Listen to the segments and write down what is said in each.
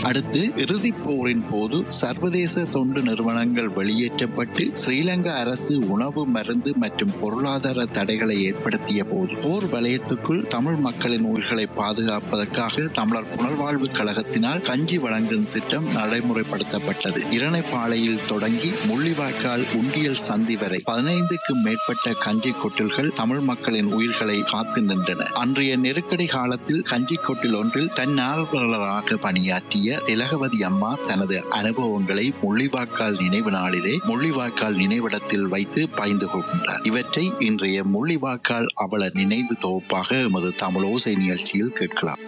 அடுத்து இறுதிப் போரின் போது சர்வதேச தொண்டு நிறுவனங்கள் வெளியேற்றப்பட்டு ஸ்ரீலங்கா அரசு உணவு மருந்து மற்றும் பொருளாதார தடைகளை ஏற்படுத்திய போது போர் வலயத்துக்குள் தமிழ் மக்களின் உயிர்களை பாதுகாப்பதற்காக தமிழர் புனர்வாழ்வு கழகத்தினால் கஞ்சி வழங்கும் திட்டம் நடைமுறைப்படுத்தப்பட்டது இரணைப்பாளையில் தொடங்கி முள்ளிவாய்க்கால் உண்டியல் சந்தி வரை பதினைந்துக்கும் மேற்பட்ட கஞ்சி கொட்டில்கள் தமிழ் மக்களின் உயிர்களை காத்து நின்றன அன்றைய நெருக்கடி காலத்தில் கஞ்சி கொட்டில் ஒன்றில் தன்னார்வலராக பணியாற்றிய திலகவதி அம்மா தனது அனுபவங்களை முள்ளிவாய்க்கால் நினைவு நாளிலே முள்ளிவாய்க்கால் நினைவிடத்தில் வைத்து பகிர்ந்து கொள்கின்றார் இவற்றை இன்றைய முள்ளிவாய்க்கால் அவள நினைவு தொகுப்பாக எமது தமிழோசை நிகழ்ச்சியில் கேட்கலாம்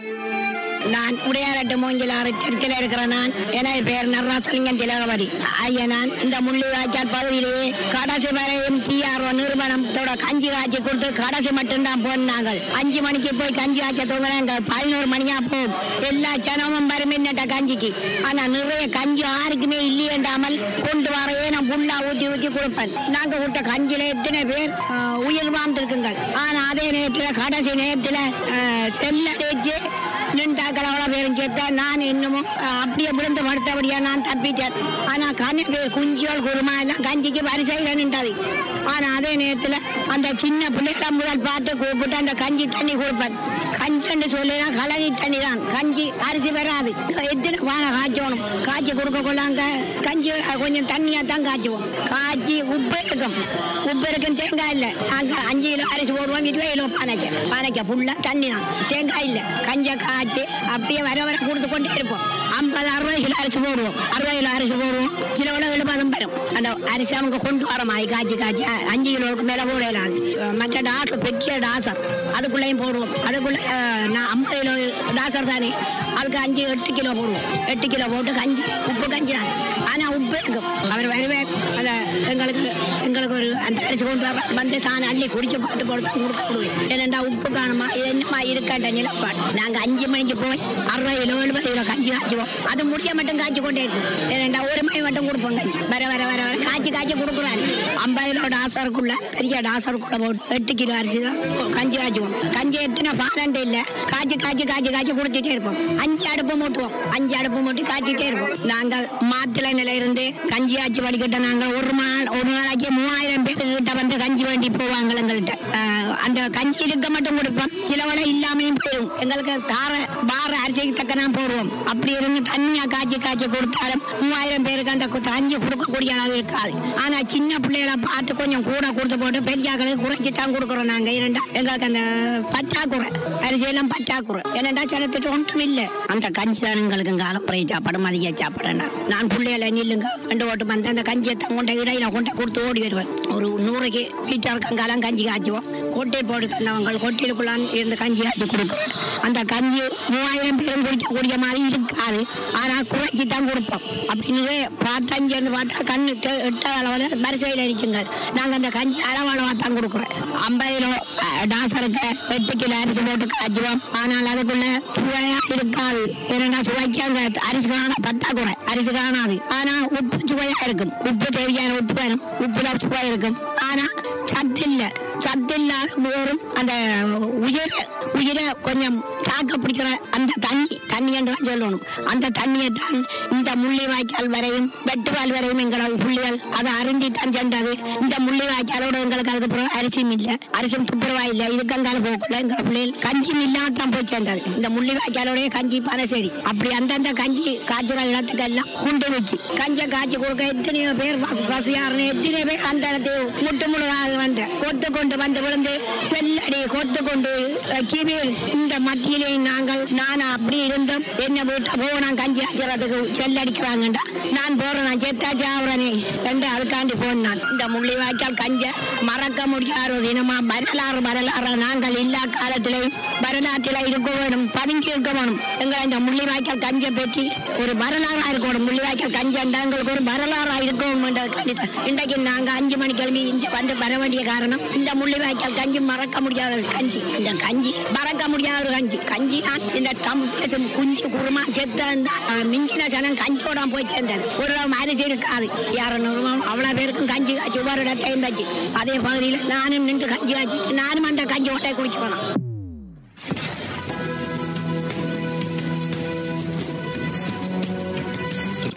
நான் உடையாரட்டு மூங்கிலாறு தெற்கில் இருக்கிற நான் எனது பெயர் நடராசலிங்கம் திலகவதி ஐயா நான் இந்த முள்ளி வாய்க்கால் பகுதியிலேயே கடைசி வரையும் டிஆர்ஓ நிறுவனத்தோட கஞ்சி காய்ச்சி கொடுத்து கடைசி மட்டும்தான் போனாங்க அஞ்சு மணிக்கு போய் கஞ்சி காய்ச்ச தூங்குறாங்க பதினோரு மணியா போகும் எல்லா ஜனமும் வருமின்னட்ட கஞ்சிக்கு ஆனா நிறைய கஞ்சி யாருக்குமே இல்லையேண்டாமல் கொண்டு வரையே நான் புல்லா ஊத்தி ஊத்தி கொடுப்பேன் நாங்க கொடுத்த கஞ்சில எத்தனை பேர் ஆஹ், உயிர் வாழ்ந்திருக்குங்க ஆனா அதே நேரத்துல கடைசி நேரத்துல ஆஹ், செல்லடைச்சு நின்றாக்கள் அவ்வளோ பேரும் சேர்த்தா நான் இன்னமும் அஹ், அப்படியே விழுந்து படுத்தபடியா நான் தப்பிட்டேன் ஆனா கண்ணு பேர் குஞ்சியோல் குருமா எல்லாம் கஞ்சிக்கு வரிசையில் நின்றது ஆனா அதே நேரத்துல அந்த சின்ன பிள்ளைகளை முதல் பார்த்து கூப்பிட்டு அந்த கஞ்சி தண்ணி கொடுப்பேன் கஞ்சின்னு சொல்லினா கலனி தண்ணி தான் கஞ்சி அரிசி வராது எத்தனை வாழை காய்ச்சணும் காய்ச்சி கொடுக்க கொள்ளாங்க கஞ்சி அஹ், கொஞ்சம் தண்ணியா தான் காய்ச்சுவோம் காய்ச்சி உப்பு இருக்கும் உப்பு இருக்கும் தேங்காய் இல்லை நாங்க அஞ்சு கிலோ அரிசி போடுவோம் இருபது கிலோ பானைக்கு பானைக்கு ஃபுல்லா தண்ணி தான் தேங்காய் இல்லை கஞ்சை காய்ச்சி அப்படியே வர வர கொடுத்து கொண்டே இருப்போம் ஐம்பது அறுபது கிலோ அரிசி போடுவோம் அறுபது கிலோ அரிசி போடுவோம் சில விட எழுபதும் வரும் அந்த அரிசி அவங்க கொண்டு வர மாதிரி காய்ச்சி காய்ச்சி அஹ், அஞ்சு கிலோவுக்கு மேலே போடலாம் அஹ், மற்ற டாசர் பெரிய டாசர் அதுக்குள்ளேயும் போடுவோம் அதுக்குள்ள அஹ், நான் ஐம்பது கிலோ டாசர் தானே அதுக்கு அஞ்சு எட்டு கிலோ போடுவோம் எட்டு கிலோ போட்டு கஞ்சி உப்பு கஞ்சி தான் ஆனா உப்பு இருக்கும் அவர் வருவார் அந்த எங்களுக்கு எங்களுக்கு ஒரு அந்த அரிசி கொண்டு வர வந்து தான் அள்ளி குடிச்சு பார்த்து போட்டு தான் கொடுக்க விடுவேன் ஏனெண்டா உப்பு காணுமா இது என்னமா இருக்காட்ட நிலப்பாடு நாங்க அஞ்சு மணிக்கு போய் அறுபது கிலோ எழுபது கிலோ கஞ்சி காய்ச்சுவோம் அது முடிய மட்டும் காய்ச்சி கொண்டே இருக்கும் ஏனெண்டா ஒரு மணி மட்டும் கொடுப்போம் கஞ்சி வர வர வர வர காய்ச்சி காய்ச்சி கொடுக்குறாரு ஐம்பது கிலோ டாசருக்குள்ள பெரிய டாசருக்குள்ள போட்டு எட்டு கிலோ அரிசி தான் கஞ்சி காய்ச்சுவோம் கஞ்சி எத்தனை பாலண்டு இல்ல காய்ச்சி காய்ச்சி காய்ச்சி காய்ச்சி கொடுத்துட்டே இருப்போம் அஞ்சு அடுப்பு மூட்டுவோம் அஞ்சு அடுப்பு மூட்டி காய்ச்சிட்டே இருப்போம் நாங்கள் மாத்துல நிலை இருந்து கஞ்சி காய்ச்சி வலிக்கிட்ட நாங்கள் ஒரு நாள் ஒரு நாளைக்கு மூவாயிரம் பேர் கிட்ட வந்து கஞ்சி வேண்டி போவாங்க எங்கள்கிட்ட ஆஹ் அந்த கஞ்சி இருக்க மட்டும் கொடுப்போம் சில வேளை இல்லாமையும் போயிடும் எங்களுக்கு தார பார அரிசிக்கு தக்க நான் போடுவோம் அப்படி இருந்து தண்ணியா காய்ச்சி காய்ச்சி கொடுத்தாலும் மூவாயிரம் பேருக்கு அந்த கு- கஞ்சி கொடுக்கக்கூடிய அளவு இருக்காது ஆனா சின்ன பிள்ளைகளை பார்த்து கொஞ்சம் கூட கொடுத்து போட்டு பெரியாக்களுக்கு குறைச்சி தான் கொடுக்குறோம் நாங்க இரண்டா எங்களுக்கு அந்த பற்றாக்குறை அரிசியெல்லாம் பற்றாக்குறை ஏனண்டா சிலத்துட்டு ஒன்றும் இல்லை அந்த கஞ்சி தான் எங்களுக்கு காலம் குறை சாப்பாடு மதிய சாப்பாடுன்னா நான் பிள்ளைகளை நில்லுங்க ரெண்டு ஓட்டு வந்து அந்த கஞ்சியை தான் கொண்ட இடையில கொண்டு கொடுத்து ஓடி வருவேன் ஒரு நூறுக்கு மீட்டர் கங்காலம் கஞ்சி காய்ச்சுவோம் கொட்டை போட்டு தந்தவங்க கொட்டையிலுக்குள்ளான் இருந்து கஞ்சி காய்ச்சி கொடுக்குறோம் அந்த கஞ்சி மூவாயிரம் பேரும் குடிக்கக்கூடிய மாதிரி இருக்காது ஆனா குறைச்சி தான் கொடுப்போம் அப்படின்னு பார்த்தா இங்க இருந்து பார்த்தா கண்ணு எட்ட- எட்ட அளவில் வரிசையில் இருக்குங்க நாங்க அந்த கஞ்சி அளவளவா தான் கொடுக்குறோம் ஐம்பது கிலோ அஹ், டாசருக்கு எட்டு கிலோ அரிசி போட்டு காய்ச்சுவோம் ஆனால் அதுக்குள்ள சுவையா இருக்காது ஏன்னா சுவைக்கு அந்த அரிசி காண பத்தாக்குறை அரிசி காணாது ஆனா உப்பு சுவையா இருக்கும் உப்பு தேவையான உப்பு வேணும் உப்புல சுவை இருக்கும் ஆனா சத்து இல்ல சத்து இல்லாத வெறும் அந்த உயிரை உயிரை கொஞ்சம் தாக்க பிடிக்கிற அந்த தண்ணி தண்ணி என்று தான் சொல்லணும் அந்த தண்ணியை தான் இந்த முள்ளி வாய்க்கால் வரையும் வெட்டுவால் வரையும் எங்களோட புள்ளிகள் அதை அருந்தி தான் சென்றது இந்த முள்ளி வாய்க்காலோட எங்களுக்கு அதுக்கப்புறம் அரிசியும் இல்லை அரிசியும் துப்புரவா இல்லை இதுக்கங்கால போக்குள்ள எங்களோட பிள்ளைகள் கஞ்சியும் இல்லாம தான் போய் சேர்ந்தது இந்த முள்ளி வாய்க்காலோடய கஞ்சி பனசேரி அப்படி அந்தந்த கஞ்சி காய்ச்சுற இடத்துக்கெல்லாம் குண்டு வச்சு கஞ்சை காய்ச்சி கொடுக்க எத்தனையோ பேர் பசு பசியாருன்னு எத்தனையோ பேர் அந்த இடத்துக்கு முட்டு முழுதாக வந்த கொத்து கொண்டு வந்து விழுந்து செல்லடி கொத்து கொண்டு அஹ், கிவில் இந்த மத்தியிலே நாங்கள் நான் அப்படி இருந்தும் என்ன வீட்டை போனான் கஞ்சி ஆச்சுறதுக்கு செல்லடிக்கிறாங்கண்டா நான் போறேன் நான் செத்தாச்சு ஆகுறனே என்று அதுக்காண்டி போனான் இந்த முள்ளி வாய்க்கால் கஞ்ச மறக்க முடியாத ஒரு தினமா வரலாறு வரலாறு நாங்கள் இல்லா காலத்திலேயும் வரலாற்றில இருக்க வேணும் பதுங்கி இருக்க வேணும் எங்களை இந்த முள்ளி வாய்க்கால் கஞ்சை பற்றி ஒரு வரலாறா இருக்கணும் முள்ளி வாய்க்கால் கஞ்சண்டா எங்களுக்கு ஒரு வரலாறா இருக்கணும் கண்டித்தான் இன்றைக்கு நாங்க அஞ்சு மணி கிளம்பி இங்க வந்து வர வேண்டிய காரணம் இந்த முள்ளி வாய்க்கால் கஞ்சி மறக்க முடியாத ஒரு கஞ்சி இந்த கஞ்சி மறக்க முடியாத ஒரு கஞ்சி கஞ்சி தான் இந்த தமிழ் பேசும் குஞ்சு குருமா செத்த மிஞ்சின சனம் கஞ்சியோட போய் சேர்ந்தது ஒரு ரூபா அரிசி இருக்காது இரநூறு ரூபா அவ்வளவு பேருக்கும் கஞ்சி காய்ச்சி ஒரு இடத்தையும் வச்சு அதே பகுதியில் நானும் நின்று கஞ்சி காய்ச்சி நானும் அந்த கஞ்சி ஓட்டை குடிச்சு போனோம்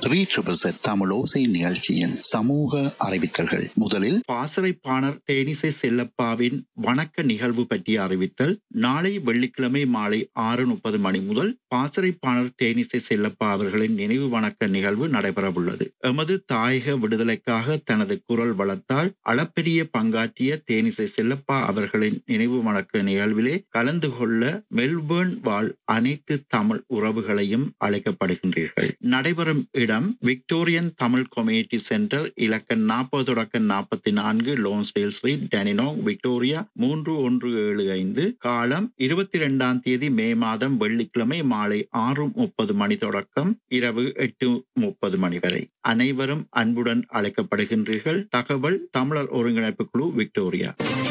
த்ரீ ட்ரிபிள் தமிழோசை நிகழ்ச்சியின் சமூக அறிவித்தல்கள் முதலில் பாசறைப்பாணர் தேனிசை செல்லப்பாவின் வணக்க நிகழ்வு பற்றிய அறிவித்தல் நாளை வெள்ளிக்கிழமை மாலை ஆறு முப்பது மணி முதல் பாசறைப்பாணர் தேனிசை செல்லப்பா அவர்களின் நினைவு வணக்க நிகழ்வு நடைபெறவுள்ளது எமது தாயக விடுதலைக்காக தனது குரல் வளர்த்தால் அளப்பெரிய பங்காற்றிய தேனிசை செல்லப்பா அவர்களின் நினைவு வணக்க நிகழ்விலே கலந்து கொள்ள மெல்பேர்ன் வாழ் அனைத்து தமிழ் உறவுகளையும் அழைக்கப்படுகின்றீர்கள் நடைபெறும் இடம் விக்டோரியன் தமிழ் கம்யூனிட்டி சென்டர் இலக்கம் நாற்பது தொடக்கம் நாற்பத்தி நான்கு லோன்ஸ்டேல் ஸ்ட்ரீட் டெனினோங் விக்டோரியா மூன்று ஒன்று ஏழு ஐந்து காலம் இருபத்தி இரண்டாம் தேதி மே மாதம் வெள்ளிக்கிழமை மாலை ஆறு முப்பது மணி தொடக்கம் இரவு எட்டு முப்பது மணி வரை அனைவரும் அன்புடன் அழைக்கப்படுகின்றீர்கள் தகவல் தமிழர் ஒருங்கிணைப்பு குழு விக்டோரியா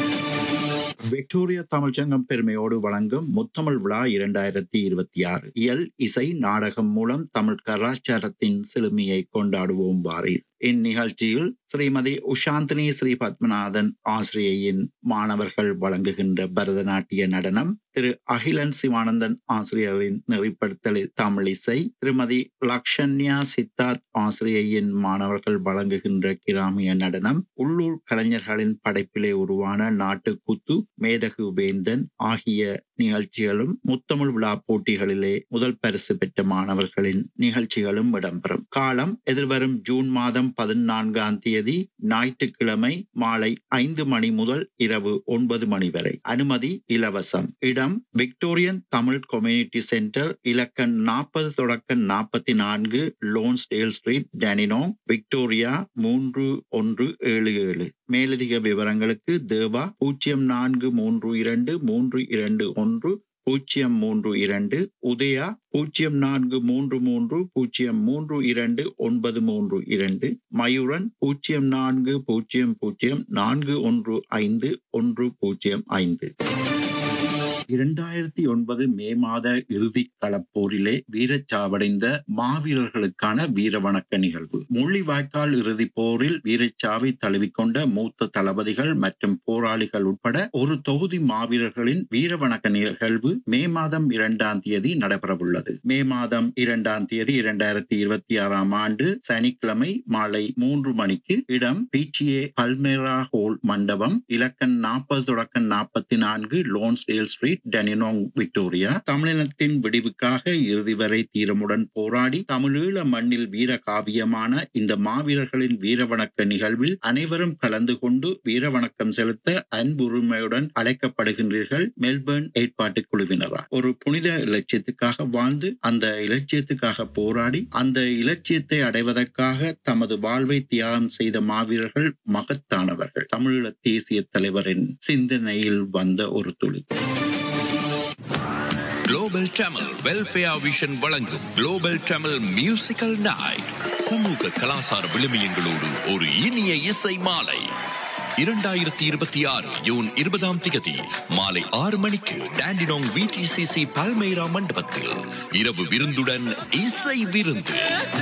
விக்டோரியா தமிழ்ச்சங்கம் பெருமையோடு வழங்கும் முத்தமிழ் விழா இரண்டாயிரத்தி இருபத்தி ஆறு இயல் இசை நாடகம் மூலம் தமிழ் கலாச்சாரத்தின் செழுமையை கொண்டாடுவோம் வாரீர் இந்நிகழ்ச்சியில் ஸ்ரீமதி உஷாந்தினி ஸ்ரீ பத்மநாதன் ஆசிரியையின் மாணவர்கள் வழங்குகின்ற பரதநாட்டிய நடனம் திரு அகிலன் சிவானந்தன் ஆசிரியரின் நெறிப்படுத்தலில் தமிழ் இசை திருமதி லக்ஷன்யா சித்தார்த் ஆசிரியையின் மாணவர்கள் வழங்குகின்ற கிராமிய நடனம் உள்ளூர் கலைஞர்களின் படைப்பிலே உருவான நாட்டுக்கூத்து மேதகு வேந்தன் ஆகிய நிகழ்ச்சிகளும் முத்தமிழ் விழா போட்டிகளிலே முதல் பரிசு பெற்ற மாணவர்களின் நிகழ்ச்சிகளும் இடம்பெறும் காலம் எதிர்வரும் ஜூன் மாதம் பதினான்காம் தேதி ஞாயிற்றுக்கிழமை மாலை ஐந்து மணி முதல் இரவு ஒன்பது மணி வரை அனுமதி இலவசம் இடம் விக்டோரியன் தமிழ் கம்யூனிட்டி சென்டர் இலக்கம் நாற்பது தொடக்கம் நாற்பத்தி நான்கு லோன்ஸ்டேல் ஸ்ட்ரீட் டெனினோ விக்டோரியா மூன்று ஒன்று ஏழு ஏழு மேலதிக விவரங்களுக்கு தேவா பூஜ்ஜியம் நான்கு மூன்று இரண்டு மூன்று இரண்டு ஒன்று பூஜ்ஜியம் மூன்று இரண்டு உதயா பூஜ்ஜியம் நான்கு மூன்று மூன்று பூஜ்ஜியம் மூன்று இரண்டு ஒன்பது மூன்று இரண்டு மயூரன் பூஜ்ஜியம் நான்கு பூஜ்ஜியம் பூஜ்ஜியம் நான்கு ஒன்று ஐந்து ஒன்று பூஜ்ஜியம் ஐந்து இரண்டாயிரத்தி ஒன்பது மே மாத இறுதி களப்போரிலே வீரச்சாவடைந்த மாவீரர்களுக்கான வீர வணக்க நிகழ்வு முள்ளிவாய்க்கால் இறுதி போரில் வீரச்சாவை தழுவிக்கொண்ட மூத்த தளபதிகள் மற்றும் போராளிகள் உட்பட ஒரு தொகுதி மாவீரர்களின் வீர வணக்க நிகழ்வு மே மாதம் இரண்டாம் தேதி நடைபெறவுள்ளது மே மாதம் இரண்டாம் தேதி இரண்டாயிரத்தி இருபத்தி ஆறாம் ஆண்டு சனிக்கிழமை மாலை மூன்று மணிக்கு இடம் பிடிஏ பல்மேரா ஹோல் மண்டபம் இலக்கம் நாற்பது தொடக்கம் நாற்பத்தி நான்கு லோன்ஸ்டேல் ஸ்ட்ரீட் டெனினோங் விக்டோரியா தமிழினத்தின் விடிவுக்காக இறுதி வரை தீரமுடன் போராடி தமிழீழ மண்ணில் வீர காவியமான இந்த மாவீரர்களின் வீரவணக்க நிகழ்வில் அனைவரும் கலந்து கொண்டு வீரவணக்கம் செலுத்த அன்புரிமையுடன் அழைக்கப்படுகின்றீர்கள் மெல்பர்ன் ஏற்பாட்டு குழுவினரா ஒரு புனித இலட்சியத்துக்காக வாழ்ந்து அந்த இலட்சியத்துக்காக போராடி அந்த இலட்சியத்தை அடைவதற்காக தமது வாழ்வை தியாகம் செய்த மாவீரர்கள் மகத்தானவர்கள் தமிழீழ தேசிய தலைவரின் சிந்தனையில் வந்த ஒரு துளி குளோபல் தமிழ் வெல்ஃபேர் விஷன் வழங்கும் குளோபல் தமிழ் மியூசிக்கல் நைட் சமூக கலாசார விழுமியங்களோடு ஒரு இனிய இசை மாலை இரண்டாயிரத்தி இருபத்தி ஆறு ஜூன் இருபதாம் தேதி மாலை ஆறு மணிக்கு டாண்டினோங் விடிசிசி பல்மேரா மண்டபத்தில் இரவு விருந்துடன் இசை விருந்து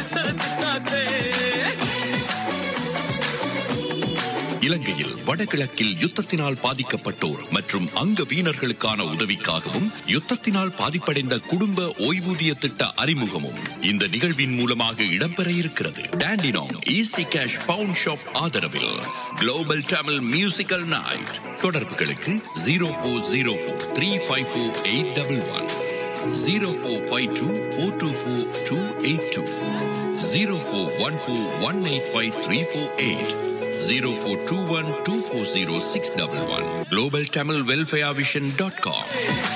இலங்கையில் வடகிழக்கில் யுத்தத்தினால் பாதிக்கப்பட்டோர் மற்றும் அங்க வீணர்களுக்கான உதவிக்காகவும் யுத்தத்தினால் பாதிப்படைந்த குடும்ப ஓய்வூதிய திட்ட அறிமுகமும் இந்த நிகழ்வின் மூலமாக இடம்பெற இருக்கிறது Dandenong easy cash pound shop ஆதரவில் குளோபல் தமிழ் மியூசிக்கல் நைட் தொடர்புகளுக்கு zero four zero four three five four eight double one zero four five two four two four two eight two zero four one four one eight five three four eight 0421240611 globaltamilwelfarevision.com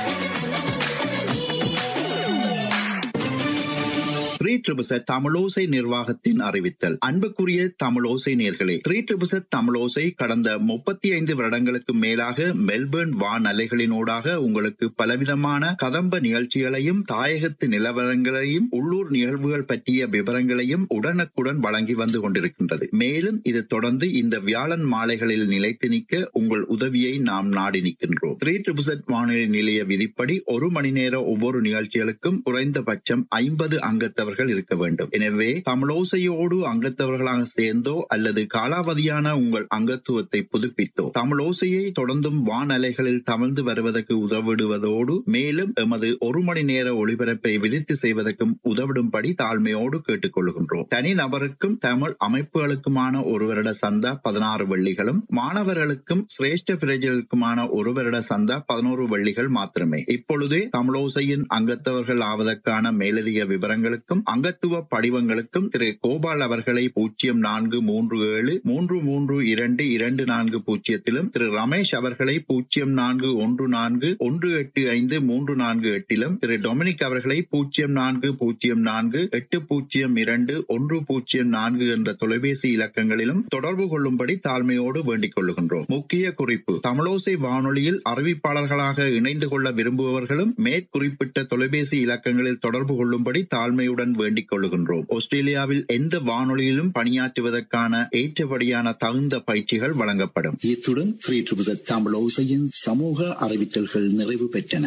three triple Z தமிழோசை நிர்வாகத்தின் அறிவித்தல் அன்புக்குரிய தமிழோசை நேர்களே three triple Z தமிழோசை கடந்த முப்பத்தி ஐந்து வருடங்களுக்கு மேலாக மெல்பர்ன் வான் அலைகளினூடாக உங்களுக்கு பலவிதமான கதம்ப நிகழ்ச்சிகளையும் தாயகத்து நிலவரங்களையும் உள்ளூர் நிகழ்வுகள் பற்றிய விவரங்களையும் உடனுக்குடன் வழங்கி வந்து கொண்டிருக்கின்றது மேலும் இது தொடர்ந்து இந்த வியாழன் மாலைகளில் நிலைத்து நிற்க உங்கள் உதவியை நாம் நாடி நிற்கின்றோம் த்ரீ ட்ரிபிசட் வானொலி நிலைய விதிப்படி ஒரு மணி நேர ஒவ்வொரு நிகழ்ச்சிகளுக்கும் குறைந்தபட்சம் ஐம்பது அங்கத்தவர் அங்கத்தவர்கள் இருக்க வேண்டும் எனவே தமிழோசையோடு அங்கத்தவர்களாக சேர்ந்தோ அல்லது காலாவதியான உங்கள் அங்கத்துவத்தை புதுப்பித்தோ தமிழோசையை தொடர்ந்தும் வானலைகளில் தமிழ்ந்து வருவதற்கு உதவிடுவதோடு மேலும் எமது ஒரு மணி நேர ஒளிபரப்பை விரித்து செய்வதற்கும் உதவிடும்படி தாழ்மையோடு கேட்டுக்கொள்கின்றோம் தனி நபருக்கும் தமிழ் அமைப்புகளுக்குமான ஒரு வருட சந்தா பதினாறு வெள்ளிகளும் மாணவர்களுக்கும் சிரேஷ்ட பிரஜர்களுக்குமான ஒரு வருட சந்தா பதினோரு வெள்ளிகள் மாத்திரமே இப்பொழுதே தமிழோசையின் அங்கத்தவர்கள் ஆவதற்கான மேலதிக விவரங்களுக்கும் அங்கத்துவ படிவங்களுக்கும் திரு கோபால் அவர்களை பூஜ்ஜியம் நான்கு மூன்று ஏழு மூன்று மூன்று இரண்டு இரண்டு நான்கு பூஜ்ஜியத்திலும் திரு ரமேஷ் அவர்களை பூஜ்ஜியம் நான்கு ஒன்று நான்கு ஒன்று எட்டு ஐந்து மூன்று நான்கு எட்டிலும் திரு டொமினிக் அவர்களை பூஜ்ஜியம் நான்கு பூஜ்ஜியம் நான்கு எட்டு பூஜ்ஜியம் இரண்டு ஒன்று பூஜ்ஜியம் நான்கு என்ற தொலைபேசி இலக்கங்களிலும் தொடர்பு கொள்ளும்படி தாழ்மையோடு வேண்டிக் கொள்ளுகின்றோம் முக்கிய குறிப்பு தமிழோசை வானொலியில் அறிவிப்பாளர்களாக இணைந்து கொள்ள விரும்புபவர்களும் மேற்குறிப்பிட்ட தொலைபேசி இலக்கங்களில் தொடர்பு கொள்ளும்படி தாழ்மையுடன் வேண்டிக் கொள்ளுகின்றோம் ஆஸ்திரேலியாவில் எந்த வானொலியிலும் பணியாற்றுவதற்கான ஏற்றபடியான தகுந்த பயிற்சிகள் வழங்கப்படும் இத்துடன் த்ரீ ட்ரிபிள் தமிழ் ஓசையின் சமூக அறிவித்தல்கள் நிறைவு பெற்றன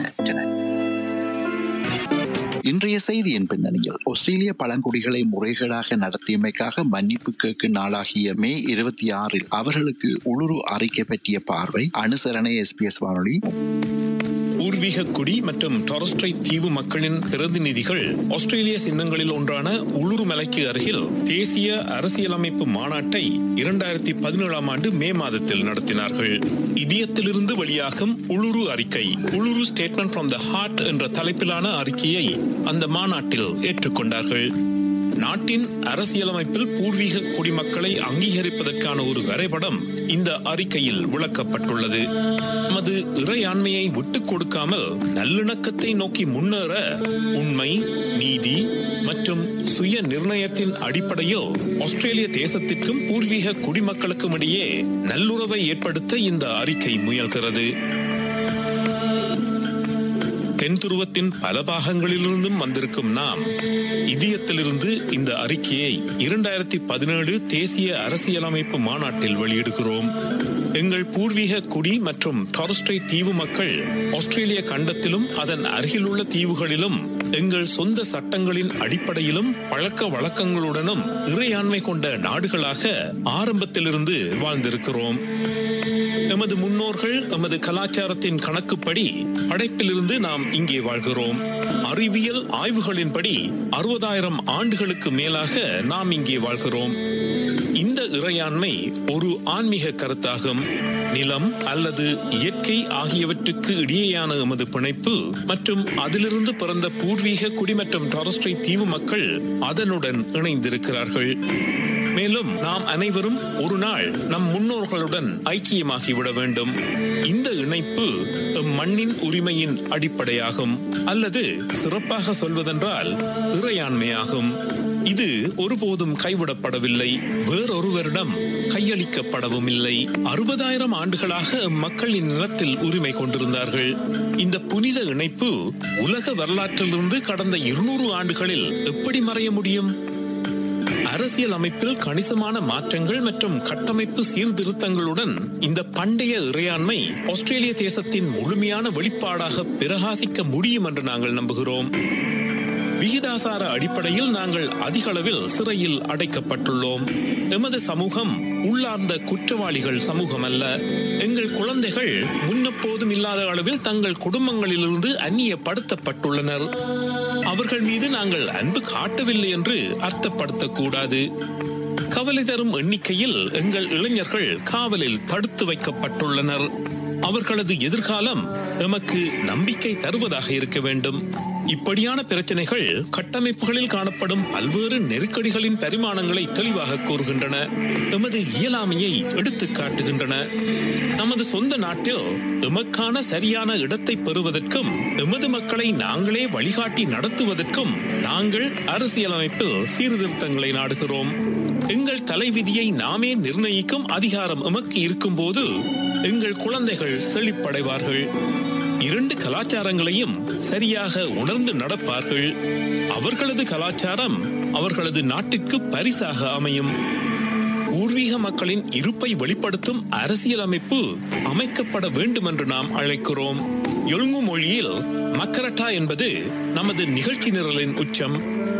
இன்றைய செய்தியின் பின்னணியில் ஆஸ்திரேலிய பழங்குடிகளை முறைகேடாக நடத்தியமைக்காக மன்னிப்பு கேட்கும் நாளாகிய மே இருபத்தி ஆறில் அவர்களுக்கு உளுரு அறிக்கை பற்றிய பார்வை அனுசரணை எஸ்பிஎஸ் வானொலி பூர்வீக குடி மற்றும் டாரஸ்ட்ரை தீவு மக்களின் பிரதிநிதிகள் ஆஸ்திரேலிய சின்னங்களில் ஒன்றான உளுரு மலைக்கு அருகில் தேசிய அரசியலமைப்பு மாநாட்டை இரண்டாயிரத்தி பதினேழாம் ஆண்டு மே மாதத்தில் நடத்தினார்கள் இதயத்திலிருந்து வெளியாகும் உளுரு அறிக்கை Uluru statement from the heart என்ற தலைப்பிலான அறிக்கையை அந்த மாநாட்டில் ஏற்றுக்கொண்டார்கள் நாட்டின் அரசியலமைப்பில் பூர்வீக குடிமக்களை அங்கீகரிப்பதற்கான ஒரு வரைபடம் இந்த அறிக்கையில் விளக்கப்பட்டுள்ளது நமது இறையாண்மையை விட்டுக் கொடுக்காமல் நல்லிணக்கத்தை நோக்கி முன்னேற உண்மை நீதி மற்றும் சுய நிர்ணயத்தின் அடிப்படையில் ஆஸ்திரேலிய தேசத்திற்கும் பூர்வீக குடிமக்களுக்கும் இடையே நல்லுறவை ஏற்படுத்த இந்த அறிக்கை முயல்கிறது தென் துருவத்தின் பல பாகங்களிலிருந்தும் வந்திருக்கும் நாம் இதயத்திலிருந்து இந்த அறிக்கையை இரண்டாயிரத்தி பதினேழு தேசிய அரசியலமைப்பு மாநாட்டில் வெளியிடுகிறோம் எங்கள் பூர்வீக குடி மற்றும் டாரஸ்ட்ரை தீவு மக்கள் ஆஸ்திரேலிய கண்டத்திலும் அதன் அருகிலுள்ள தீவுகளிலும் எங்கள் சொந்த சட்டங்களின் அடிப்படையிலும் பழக்க வழக்கங்களுடனும் இறையாண்மை கொண்ட நாடுகளாக ஆரம்பத்திலிருந்து வாழ்ந்திருக்கிறோம் எமது முன்னோர்கள் எமது கலாச்சாரத்தின் கணக்குப்படி படைப்பிலிருந்து நாம் இங்கே வாழ்கிறோம் அறிவியல் ஆய்வுகளின்படி அறுபதாயிரம் ஆண்டுகளுக்கு மேலாக நாம் இங்கே வாழ்கிறோம் இந்த இறையாண்மை ஒரு ஆன்மீக கருத்தாகும் நிலம் அல்லது இயற்கை ஆகியவற்றுக்கு இடையேயான எமது பிணைப்பு மற்றும் அதிலிருந்து பிறந்த பூர்வீக குடி மற்றும் டாரஸ்ட்ரை தீவு மக்கள் அதனுடன் இணைந்திருக்கிறார்கள் மேலும் நாம் அனைவரும் ஒரு நாள் நம் முன்னோர்களுடன் ஐக்கியமாகிவிட வேண்டும் இந்த இணைப்பு மண்ணின் உரிமையின் அடிப்படையாகும் அல்லது சிறப்பாக சொல்வதென்றால் இறையாண்மையாகும் இது ஒருபோதும் கைவிடப்படவில்லை வேறொருவரிடம் கையளிக்கப்படவும் இல்லை அறுபதாயிரம் ஆண்டுகளாக மக்கள் இந்நிலத்தில் உரிமை கொண்டிருந்தார்கள் இந்த புனித இணைப்பு உலக வரலாற்றிலிருந்து கடந்த இருநூறு ஆண்டுகளில் எப்படி மறைய முடியும் அரசியல் அமைப்பில் கணிசமான மாற்றங்கள் மற்றும் கட்டமைப்பு சீர்திருத்தங்களுடன் இந்த பண்டைய இறையாண்மை ஆஸ்திரேலிய தேசத்தின் முழுமையான வெளிப்பாடாக பிரகாசிக்க முடியும் என்று நாங்கள் நம்புகிறோம் விகிதாசார அடிப்படையில் நாங்கள் அதிக அளவில் சிறையில் அடைக்கப்பட்டுள்ளோம் எமது சமூகம் உள்ளார்ந்த குற்றவாளிகள் சமூகம் அல்ல எங்கள் குழந்தைகள் முன்னெப்போதும் இல்லாத அளவில் தங்கள் குடும்பங்களிலிருந்து அந்நியப்படுத்தப்பட்டுள்ளனர் அவர்கள் மீது நாங்கள் அன்பு காட்டவில்லை என்று அர்த்தப்படுத்தக்கூடாது கவலை தரும் எண்ணிக்கையில் எங்கள் இளைஞர்கள் காவலில் தடுத்து வைக்கப்பட்டுள்ளனர் அவர்களது எதிர்காலம் எமக்கு நம்பிக்கை தருவதாக இருக்க வேண்டும் இப்படியான பிரச்சனைகள் கட்டமைப்புகளில் காணப்படும் பல்வேறு நெருக்கடிகளின் பரிமாணங்களை தெளிவாக கூறுகின்றன எமது இயலாமையை எடுத்து காட்டுகின்றன நமது சொந்த நாட்டில் எமக்கான சரியான இடத்தை பெறுவதற்கும் எமது மக்களை நாங்களே வழிகாட்டி நடத்துவதற்கும் நாங்கள் அரசியலமைப்பில் சீர்திருத்தங்களை நாடுகிறோம் எங்கள் தலைவிதியை நாமே நிர்ணயிக்கும் அதிகாரம் எமக்கு இருக்கும்போது எங்கள் குழந்தைகள் செழிப்படைவார்கள் இரண்டு கலாச்சாரங்களையும் சரியாக உணர்ந்து நடப்பார்கள் அவர்களது கலாச்சாரம் அவர்களது நாட்டிற்கு பரிசாக அமையும் பூர்வீக மக்களின் இருப்பை வெளிப்படுத்தும் அரசியலமைப்பு அமைக்கப்பட வேண்டும் என்று நாம் அழைக்கிறோம் எழுங்கு மொழியில் மக்கரட்டா என்பது நமது நிகழ்ச்சி நிரலின் உச்சம்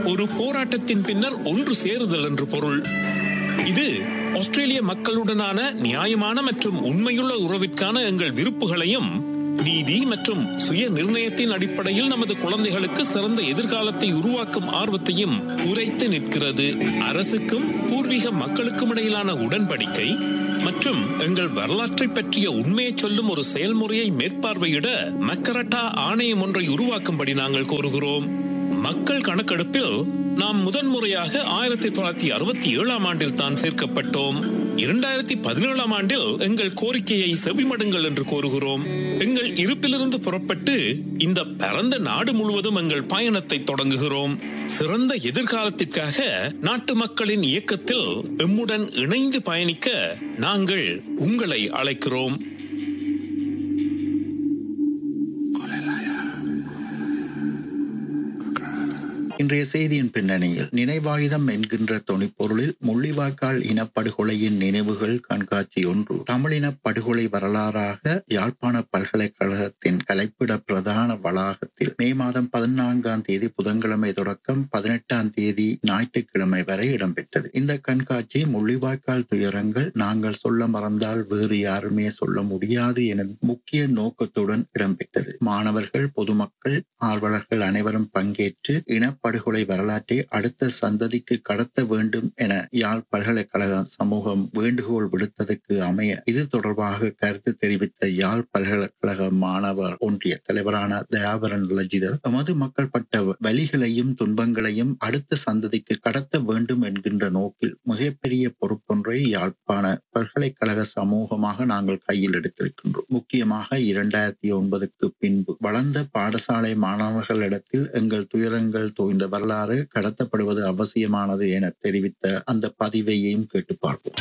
ஒரு போராட்டத்தின் பின்னர் ஒன்று சேருதல் என்று பொருள் இது ஆஸ்திரேலிய மக்களுடனான நியாயமான மற்றும் உண்மையுள்ள உறவிற்கான எங்கள் விருப்புகளையும் நீதி மற்றும் சுய நிர்ணயத்தின் அடிப்படையில் நமது குழந்தைகளுக்கு சிறந்த எதிர்காலத்தை உருவாக்கும் ஆர்வத்தையும் உரைத்து நிற்கிறது அரசுக்கும் பூர்வீக மக்களுக்கும் இடையிலான உடன்படிக்கை மற்றும் எங்கள் வரலாற்றை பற்றிய உண்மையை சொல்லும் ஒரு செயல்முறையை மேற்பார்வையிட மக்கரட்டா ஆணையம் ஒன்றை உருவாக்கும்படி நாங்கள் கோருகிறோம் மக்கள் கணக்கெடுப்பில் நாம் முதன்முறையாக ஆயிரத்தி தொள்ளாயிரத்தி அறுபத்தி ஏழாம் ஆண்டில் தான் சேர்க்கப்பட்டோம் இரண்டாயிரத்தி பதினேழாம் ஆண்டில் எங்கள் கோரிக்கையை செவிமடுங்கள் என்று கோருகிறோம் எங்கள் இருப்பிலிருந்து புறப்பட்டு இந்த பரந்த நாடு முழுவதும் எங்கள் பயணத்தை தொடங்குகிறோம் சிறந்த எதிர்காலத்திற்காக நாட்டு மக்களின் இயக்கத்தில் எம்முடன் இணைந்து பயணிக்க நாங்கள் உங்களை அழைக்கிறோம் இன்றைய செய்தியின் பின்னணியில் நினைவாயுதம் என்கின்ற தொனிப்பொருளில் முள்ளிவாய்க்கால் இனப்படுகொலையின் நினைவுகள் கண்காட்சி ஒன்று தமிழின படுகொலை வரலாறாக யாழ்ப்பாண பல்கலைக்கழகத்தின் கலைப்பிட பிரதான வளாகத்தில் மே மாதம் பதினான்காம் தேதி புதன்கிழமை தொடக்கம் பதினெட்டாம் தேதி ஞாயிற்றுக்கிழமை வரை இடம்பெற்றது இந்த கண்காட்சி முள்ளிவாய்க்கால் துயரங்கள் நாங்கள் சொல்ல மறந்தால் வேறு யாருமே சொல்ல முடியாது என முக்கிய நோக்கத்துடன் இடம்பெற்றது மாணவர்கள் பொதுமக்கள் ஆர்வலர்கள் அனைவரும் பங்கேற்று இனப்படுகொலை வரலாற்றை அடுத்த சந்ததிக்கு கடத்த வேண்டும் என யாழ் பல்கலைக்கழக சமூகம் வேண்டுகோள் விடுத்ததற்கு அமைய இது தொடர்பாக கருத்து தெரிவித்த யாழ் பல்கலைக்கழக மாணவர் ஒன்றிய தலைவரான தயாபரன் லஜிதர் எமது மக்கள் பட்ட வலிகளையும் துன்பங்களையும் அடுத்த சந்ததிக்கு கடத்த வேண்டும் என்கின்ற நோக்கில் மிகப்பெரிய பொறுப்பொன்றை யாழ்ப்பாண பல்கலைக்கழக சமூகமாக நாங்கள் கையில் எடுத்திருக்கின்றோம் முக்கியமாக இரண்டாயிரத்தி ஒன்பதுக்கு பின்பு வளர்ந்த பாடசாலை மாணவர்களிடத்தில் எங்கள் துயரங்கள் தோய்ந்த வரலாறு கடத்தப்படுவது அவசியமானது என தெரிவித்த அந்த பதிவையும் கேட்டு பார்ப்போம்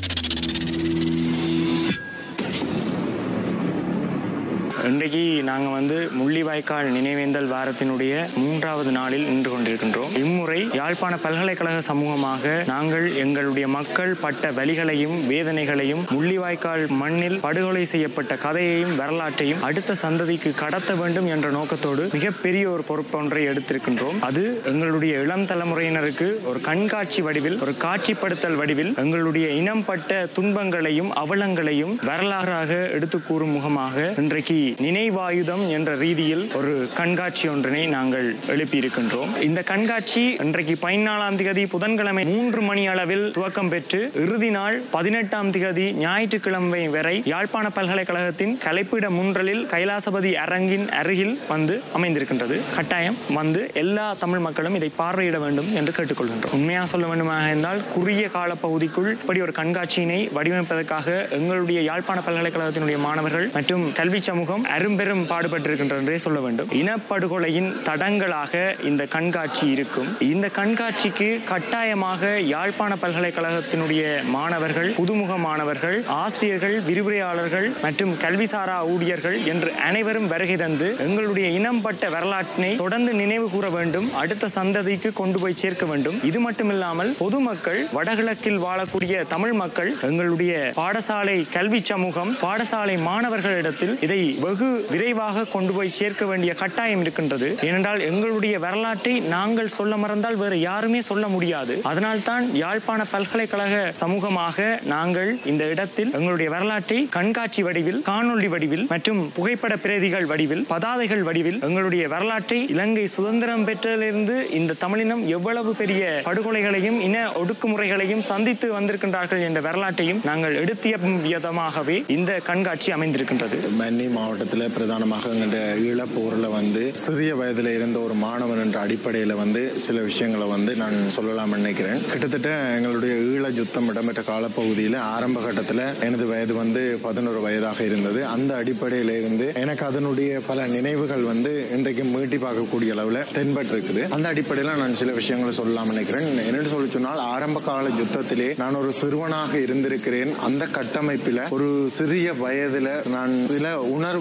இன்றைக்கு நாங்கள் வந்து முள்ளிவாய்க்கால் நினைவேந்தல் வாரத்தினுடைய மூன்றாவது நாளில் நின்று கொண்டிருக்கின்றோம் இம்முறை யாழ்ப்பாண பல்கலைக்கழக சமூகமாக நாங்கள் எங்களுடைய மக்கள் பட்ட வலிகளையும் வேதனைகளையும் முள்ளிவாய்க்கால் மண்ணில் படுகொலை செய்யப்பட்ட கதையையும் வரலாற்றையும் அடுத்த சந்ததிக்கு கடத்த வேண்டும் என்ற நோக்கத்தோடு மிகப்பெரிய ஒரு பொறுப்பொன்றை எடுத்திருக்கின்றோம் அது எங்களுடைய இளம் தலைமுறையினருக்கு ஒரு கண்காட்சி வடிவில் ஒரு காட்சிப்படுத்தல் வடிவில் எங்களுடைய இனம் பட்ட துன்பங்களையும் அவலங்களையும் வரலாறாக எடுத்து கூறும் முகமாக இன்றைக்கு நினைவாயுதம் என்ற ரீதியில் ஒரு கண்காட்சி ஒன்றினை நாங்கள் எழுப்பியிருக்கின்றோம் இந்த கண்காட்சி இன்றைக்கு பதினாலாம் திகதி புதன்கிழமை மூன்று மணி அளவில் துவக்கம் பெற்று இறுதி நாள் பதினெட்டாம் திகதி ஞாயிற்றுக்கிழமை வரை யாழ்ப்பாண பல்கலைக்கழகத்தின் கலைப்பிட முன்றலில் கைலாசபதி அரங்கின் அருகில் வந்து அமைந்திருக்கின்றது கட்டாயம் வந்து எல்லா தமிழ் மக்களும் இதை பார்வையிட வேண்டும் என்று கேட்டுக்கொள்கின்றோம் உண்மையாக சொல்ல வேண்டுமாக இருந்தால் குறுகிய கால பகுதிக்குள் இப்படி ஒரு கண்காட்சியினை வடிவமைப்பதற்காக எங்களுடைய யாழ்ப்பாண பல்கலைக்கழகத்தினுடைய மாணவர்கள் மற்றும் கல்வி சமூகம் அரும்பெரும் பாடுபட்டிருக்கின்றன என்றே சொல்ல வேண்டும் இனப்படுகொலையின் தடங்களாக இந்த கண்காட்சி இருக்கும் இந்த கண்காட்சிக்கு கட்டாயமாக யாழ்ப்பாண பல்கலைக்கழகத்தினுடைய மாணவர்கள் புதுமுக மாணவர்கள் ஆசிரியர்கள் விரிவுரையாளர்கள் மற்றும் கல்விசாரா ஊழியர்கள் என்று அனைவரும் வருகை தந்து எங்களுடைய இனம் பட்ட வரலாற்றினை தொடர்ந்து நினைவு கூற வேண்டும் அடுத்த சந்ததிக்கு கொண்டு போய் சேர்க்க வேண்டும் இது மட்டுமில்லாமல் பொதுமக்கள் வடகிழக்கில் வாழக்கூடிய தமிழ் மக்கள் எங்களுடைய பாடசாலை கல்வி சமூகம் பாடசாலை மாணவர்களிடத்தில் இதை வெகு விரைவாக கொண்டு போய் சேர்க்க வேண்டிய கட்டாயம் இருக்கின்றது ஏனென்றால் எங்களுடைய வரலாற்றை நாங்கள் சொல்ல மறந்தால் வேறு யாருமே சொல்ல முடியாது அதனால்தான் யாழ்ப்பாண பல்கலைக்கழக சமூகமாக நாங்கள் இந்த இடத்தில் எங்களுடைய வரலாற்றை கண்காட்சி வடிவில் காணொளி வடிவில் மற்றும் புகைப்பட பிரதிகள் வடிவில் பதாதைகள் வடிவில் எங்களுடைய வரலாற்றை இலங்கை சுதந்திரம் பெற்றதிலிருந்து இந்த தமிழினம் எவ்வளவு பெரிய படுகொலைகளையும் இன ஒடுக்குமுறைகளையும் சந்தித்து வந்திருக்கின்றார்கள் என்ற வரலாற்றையும் நாங்கள் எடுத்திய விதமாகவே இந்த கண்காட்சி அமைந்திருக்கின்றது மன்னி மாவட்டத்தில் பிரதானமாக எங்களுடைய ஈழப்போரில் வந்து சிறிய வயதில் இருந்த ஒரு மாணவன் என்ற அடிப்படையில் வந்து சில விஷயங்களை வந்து நான் சொல்லலாம் நினைக்கிறேன் கிட்டத்தட்ட எங்களுடைய ஈழ யுத்தம் இடம்பெற்ற காலப்பகுதியில் ஆரம்ப கட்டத்தில் எனது வயது வந்து பதினோரு வயதாக இருந்தது அந்த அடிப்படையில் இருந்து எனக்கு அதனுடைய பல நினைவுகள் வந்து இன்றைக்கு மீட்டி பார்க்கக்கூடிய அளவில் தென்பட்டிருக்குது அந்த அடிப்படையில் நான் சில விஷயங்களை சொல்லலாம் நினைக்கிறேன் என்னென்னு சொல்லி சொன்னால் ஆரம்ப கால யுத்தத்திலே நான் ஒரு சிறுவனாக இருந்திருக்கிறேன் அந்த கட்டமைப்பில் ஒரு சிறிய வயதுல நான் சில உணர்வுகள்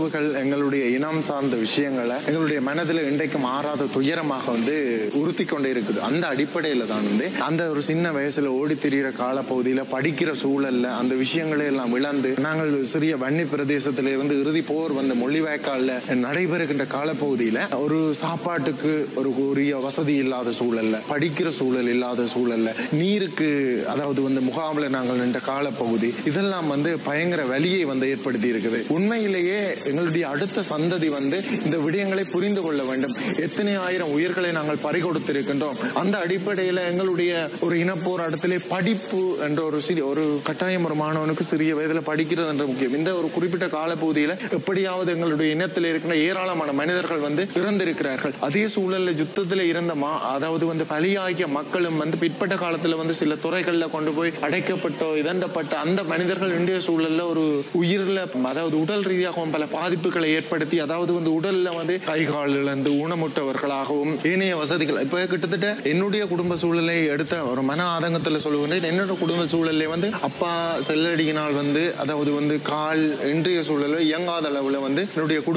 உறவுகள் எங்களுடைய இனம் சார்ந்த விஷயங்களை எங்களுடைய மனதில் இன்றைக்கு மாறாத துயரமாக வந்து உறுத்தி கொண்டே இருக்குது அந்த அடிப்படையில தான் வந்து அந்த ஒரு சின்ன வயசுல ஓடி திரியிற காலப்பகுதியில படிக்கிற சூழல்ல அந்த விஷயங்களை எல்லாம் இழந்து நாங்கள் சிறிய வன்னி பிரதேசத்தில இருந்து இறுதி போர் வந்த முள்ளிவாய்க்கால்ல நடைபெறுகின்ற காலப்பகுதியில ஒரு சாப்பாட்டுக்கு ஒரு உரிய வசதி இல்லாத சூழல்ல படிக்கிற சூழல் இல்லாத சூழல்ல நீருக்கு அதாவது வந்து முகாமில் நாங்கள் நின்ற காலப்பகுதி இதெல்லாம் வந்து பயங்கர வலியை வந்து ஏற்படுத்தி இருக்குது உண்மையிலேயே எங்களுடைய அடுத்த சந்ததி வந்து இந்த விடயங்களை புரிந்து கொள்ள வேண்டும் எத்தனை ஆயிரம் உயிர்களை நாங்கள் பறிகொடுத்திருக்கின்றோம் அந்த அடிப்படையில எங்களுடைய ஒரு இனப்போராட்டத்திலே படிப்பு என்ற ஒரு சிறிய ஒரு கட்டாயம் ஒரு மாணவனுக்கு சிறிய வயதுல படிக்கிறது என்ற முக்கியம் இந்த ஒரு குறிப்பிட்ட காலப்பகுதியில எப்படியாவது எங்களுடைய இனத்தில் இருக்கிற ஏராளமான மனிதர்கள் வந்து இறந்திருக்கிறார்கள் அதே சூழல்ல யுத்தத்துல இருந்த மா அதாவது வந்து பலியாகிய மக்களும் வந்து பிற்பட்ட காலத்துல வந்து சில துறைகள்ல கொண்டு போய் அடைக்கப்பட்டோ இதண்டப்பட்ட அந்த மனிதர்கள் இன்றைய சூழல்ல ஒரு உயிர்ல அதாவது உடல் ரீதியாகவும் பல பாதிப்புகளை ஏற்படுத்தி அதாவது வந்து உடல்ல வந்து கை கால் இழந்து ஊனமுற்றவர்களாகவும் ஏனைய வசதிகள் இப்ப கிட்டத்தட்ட என்னுடைய குடும்ப சூழலை எடுத்த ஒரு மன ஆதங்கத்துல சொல்லுகின்றேன் என்னோட குடும்ப சூழல்ல வந்து அப்பா செல்லடியினால் வந்து அதாவது வந்து கால் இன்றைய சூழல்ல இயங்காத அளவுல வந்து என்னுடைய குடும்ப